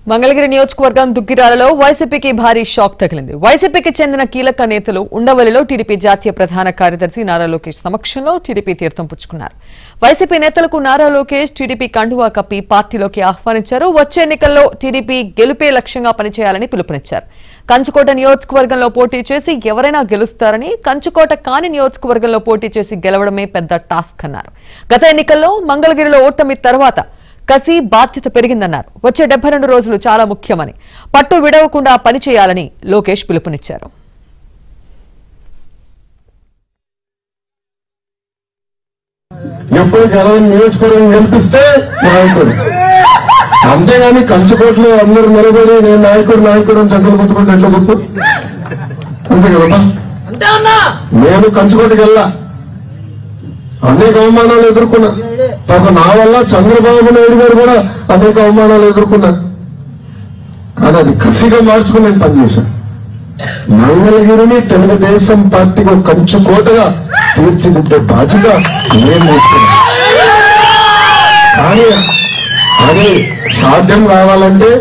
మంగళగిరి నియోజకవర్గం దుగ్గిరాలలో వైసీపీకి భారీ షాక్ తగిలింది వైసీపీకి చెందిన కీలక నేతలు ఉండవల్లిలో టీడీపీ జాతీయ ప్రధాన కార్యదర్శి నారా లోకేష్ సమక్షంలో టీడీపీ తీర్థం పుచ్చుకున్నారు వైసీపీ నేతలకు నారా లోకేష్ టీడీపీ కండువా కప్పి పార్టీలోకి ఆహ్వానించారు వచ్చే ఎన్నికల్లో టీడీపీ గెలుపే లక్ష్యంగా పనిచేయాలని పిలుపునిచ్చారు కంచుకోట నియోజకవర్గంలో పోటీ చేసి ఎవరైనా గెలుస్తారని కంచుకోట కాని నియోజకవర్గంలో పోటీ చేసి గెలవడమే పెద్ద టాస్క్ అన్నారు గత ఎన్నికల్లో మంగళగిరిలో ఓటమి తర్వాత కసి బాధ్యత పెరిగిందన్నారు వచ్చే డెబ్బై రెండు రోజులు చాలా ముఖ్యమని పట్టు విడవకుండా పనిచేయాలని లోకేష్ పిలుపునిచ్చారు ఎప్పుడు గెలవని నియోజకవర్గం గెలిపిస్తే నాయకుడు అంతేగాని కంచుకోట్లో అందరూ నిలబడి నేను నాయకుడు నాయకుడు అని చక్కలు కొట్టుకుంటే ఎట్లా చెప్పు అంతే కదమ్మా అంతే అన్నా నేను కంచుకోటకి వెళ్ళా అనేక అవమానాలు ఎదుర్కొన్నా పాప నా వల్ల చంద్రబాబు నాయుడు గారు కూడా అనేక అవమానాలు ఎదుర్కొన్నారు కానీ అది కసిగా మార్చుకుని నేను పనిచేశాను మంగళగిరిని తెలుగుదేశం పార్టీకి ఒక కంచుకోటగా తీర్చిదిద్దే బాధ్యత నేను తీసుకున్నాను కానీ అది సాధ్యం కావాలంటే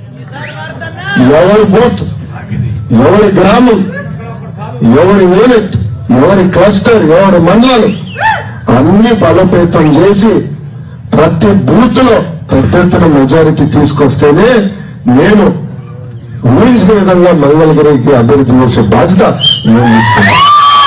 ఎవరి బూత్ ఎవరి గ్రామం ఎవరి యూనిట్ ఎవరి క్లస్టర్ ఎవరి మండలాలు అన్ని బలోపేతం చేసి ప్రతి బూత్ లో పెద్ద ఎత్తున మెజారిటీ తీసుకొస్తేనే నేను ఊహించిన విధంగా మంగళగిరికి అభివృద్ధి చేసే బాధ్యత నేను తీసుకున్నాను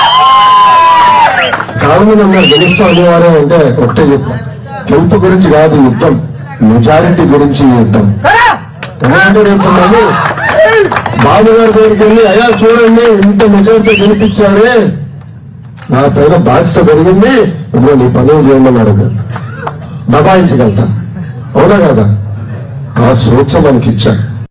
చాలా మంది ఉన్నారు గెలుస్తాం అనేవారే అంటే ఒకటే చెప్పా గెలుపు గురించి కాదు యుద్ధం మెజారిటీ గురించి ఈ యుద్ధం ఎందుకంటే రేపు నన్ను బాబు గారి దగ్గరికి వెళ్ళి అయ్యా చూడండి ఇంత మెజారిటీ గెలిపించారే నా పైన బాధ్యత పెరిగింది ఇదిగో నీ పనులు చేయమని అడగలుగుతా దబాయించగలుగుతా అవునా కదా ఆ స్వేచ్ఛ మనకి ఇచ్చారు